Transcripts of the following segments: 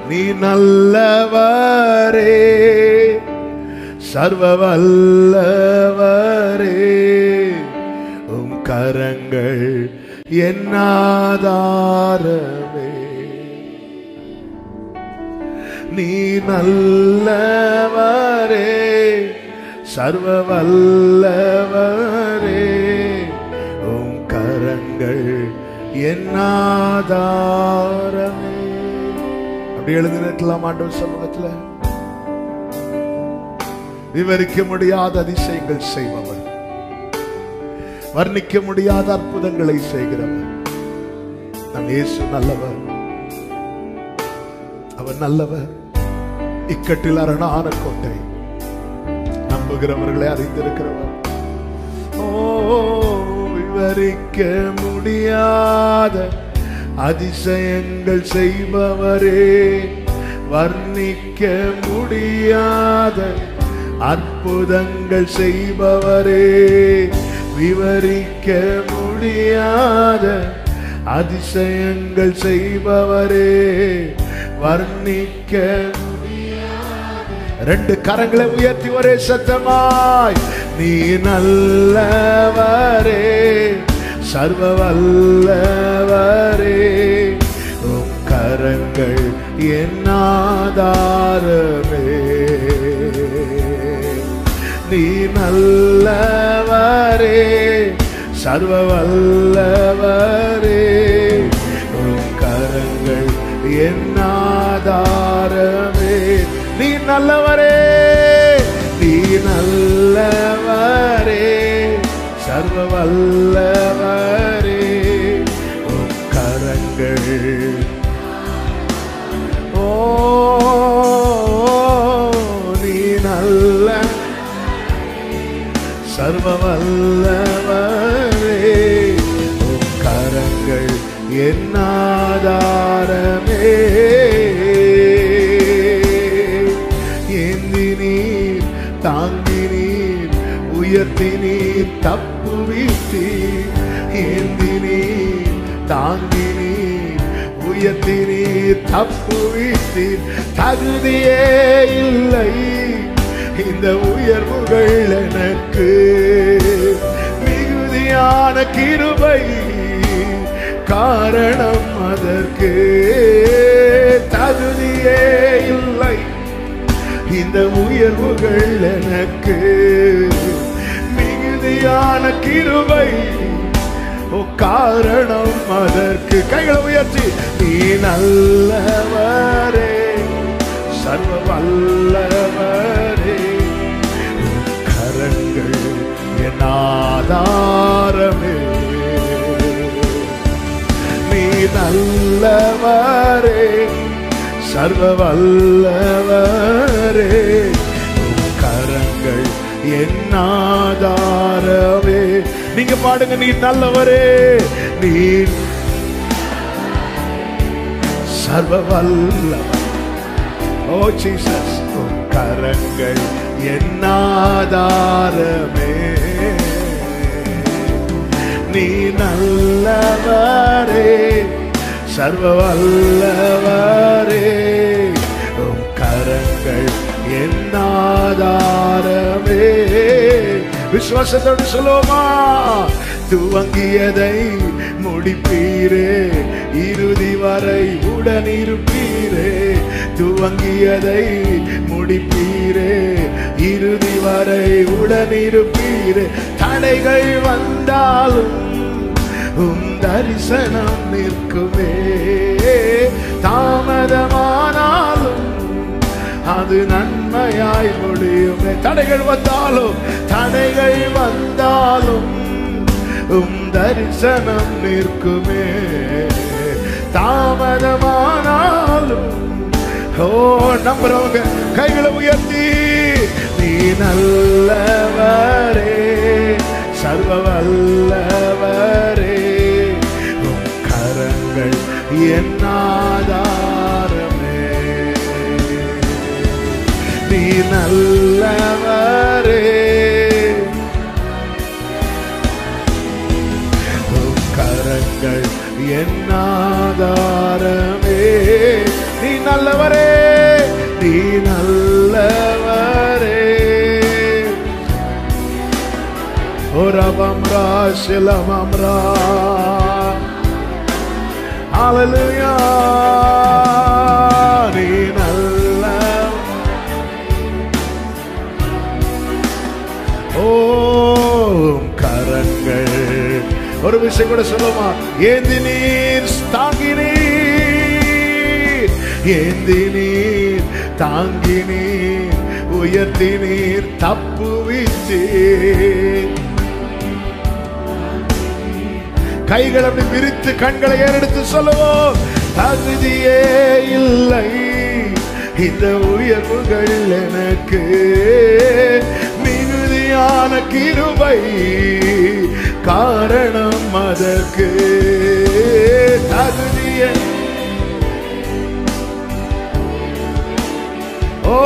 நீ நல்லவரே சர்வ வல்லவரே உம் கரங்கள் என்னாதாரமே நீ நல்லவரே சர்வ வல்லவரே உம் கரங்கள் என்னாதாரமே அப்படி எழுதிருக்கலாம் ஆண்டவர் சமூகத்துல விவரிக்க முடியாத அதிசயங்கள் செய்பவர் வர்ணிக்க முடியாத அற்புதங்களை செய்கிறவர் நம் இயேசு நல்லவர் அவர் நல்லவர் இக்கட்டில் அரணான கோட்டை நம்புகிறவர்களை அறிந்திருக்கிறவர் ஓ விவரிக்க முடியாத அதிசயங்கள் செய்பவரே வர்ணிக்க முடியாத அற்புதங்கள் செய்பவரே விவரிக்க முடியாத அதிசயங்கள் செய்பவரே வர்ணிக்க ரெண்டு கரங்களை உயர்த்தி ஒரே சத்தமாய் நீ நல்லவரே சர்வ வல்லவரே உம் கரங்கள் என்னாதாரமே நீ நல்லவரே சர்வ வல்லவரே உம் கரங்கள் என்னாதாரமே நீ நல்லவரே நீ நல்லவரே சர்வ வல்லவரே உம் கரங்கள் ஓ நீ நல்ல சர்வ வல்லவரே உம் கரங்கள் என்னாதாரமே ஏந்தி நீர் தாங்கி நீர் உயர்த்தி நீர் தப்புவித்தீர் ஏந்தி நீர் தாங்கி நீர் உயர்த்தி நீர் தப்புவித்தீர் தகுதியே இல்லை இந்த உயர்வுகள் எனக்கு மிகுதியான கிருபை காரணம் அதற்கு தகுதியே இல்லை இந்த உயர்வுகள் எனக்கு மிகுதியான கிருபை ஓ காரணம் அதற்கு கைகளை உயர்த்தி நீ நல்லவரே சர்வ வல்லவரே உம் கரங்கள் என் ஆதாரமே நீ நல்லவரே சர்வ வல்லவரே உம் கரங்கள் என் ஆதாரமே நீங்க பாடுங்க நீ நல்லவரே நீ சர்வ வல்லவர் ஓ ஜீசஸ் உம் கரங்கள் என் ஆதாரமே நீ நல்லவரே சர்வ வல்லவரே உம் கரங்கள் என் ஆதாரமே விசுவாசத்தோடு சொல்லுவோமா துவங்கியதை முடிப்பீரே இறுதி வரை உடனிருப்பீரே துவங்கியதை முடிப்பீரே இறுதி வரை உடனிருப்பீரே தடைகள் வந்தாலும் உம் தரிசனம் நிற்குமே தாமதமானாலும் அது நன்மையாய் முடியுமே தடைகள் வந்தாலும் தடைகள் வந்தாலும் உம் தரிசனம் நிற்குமே தாமதமானாலும் ஓ நம்புறவங்க கைகளை உயர்த்தி நீ நல்லவரே சர்வ வல்லவரே உம் கரங்கள் என் ஆதாரமே நீ நல்லவரே உம் கரங்கள் என் ஆதாரமே நீ நல்லவரே நீ நல்லவரே ஓரபம்ரா சிலமம்ரா ஹalleluya நீ நல்ல ஓம் கரங்கள் ஒரு விஷயம் கூட சொல்லுமா ஏந்தி நீர் தாங்கி நீர் ஏந்தி நீர் தாங்கி நீர் உயர்த்தி நீர் தப்புவித்தீர் கைகள் அப்படி விரித்து கண்களை ஏறெடுத்து சொல்லுவோம் தகுதியே இல்லை இந்த உயர்வுகள் எனக்கு மிகுதியான கிருபை காரணம் அதற்கு தகுதியே ஓ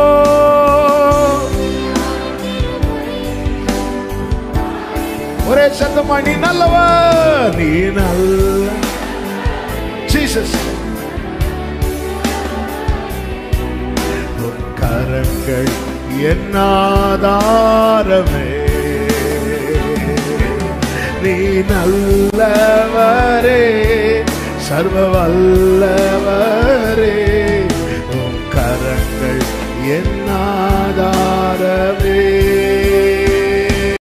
ஒரே சத்தமா நீ நல்லவர் நீ நல்ல ஜீசஸ் உன் கரங்கள் என்னாதாரமே நீ நல்லவரே சர்வ வல்லவரே உன் கரங்கள் என்னாதாரமே